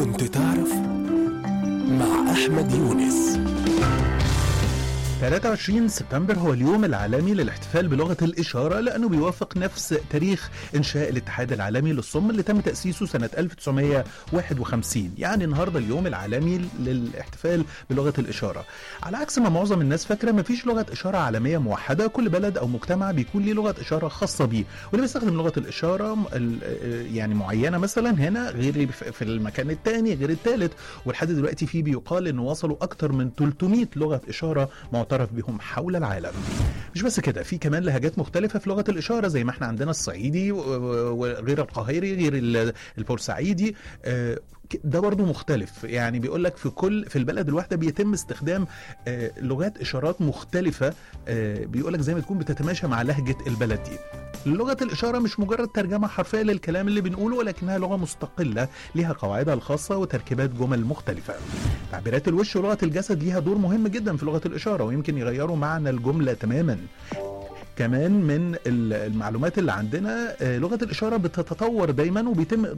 كنت تعرف مع أحمد يونس 23 سبتمبر هو اليوم العالمي للاحتفال بلغة الإشارة لأنه بيوافق نفس تاريخ إنشاء الاتحاد العالمي للصم اللي تم تأسيسه سنة 1951 يعني النهاردة اليوم العالمي للاحتفال بلغة الإشارة على عكس ما معظم الناس فاكرة مفيش لغة إشارة عالمية موحدة كل بلد أو مجتمع بيكون ليه لغة إشارة خاصة بيه واللي بيستخدم لغة الإشارة ال- يعني معينة مثلا هنا غير في المكان الثاني غير الثالث ولحد دلوقتي في بيقال إن وصلوا أكتر من 300 لغة إشارة معترف بهم حول العالم مش بس كده في كمان لهجات مختلفة في لغة الإشارة زي ما احنا عندنا الصعيدي و- و- وغير القاهري غير ال- البورسعيدي آه، ك- ده برضو مختلف يعني بيقول لك في كل في البلد الواحدة بيتم استخدام آه، لغات إشارات مختلفة بيقول لك زي ما تكون بتتماشى مع لهجة البلد دي لغة الإشارة مش مجرد ترجمة حرفية للكلام اللي بنقوله ولكنها لغة مستقلة ليها قواعدها الخاصة وتركيبات جمل مختلفة تعبيرات الوش ولغة الجسد ليها دور مهم جدا في لغة الإشارة ويمكن يغيروا معنى الجملة تماما كمان من ال- المعلومات اللي عندنا آه، لغة الإشارة بتتطور دايما وبيتم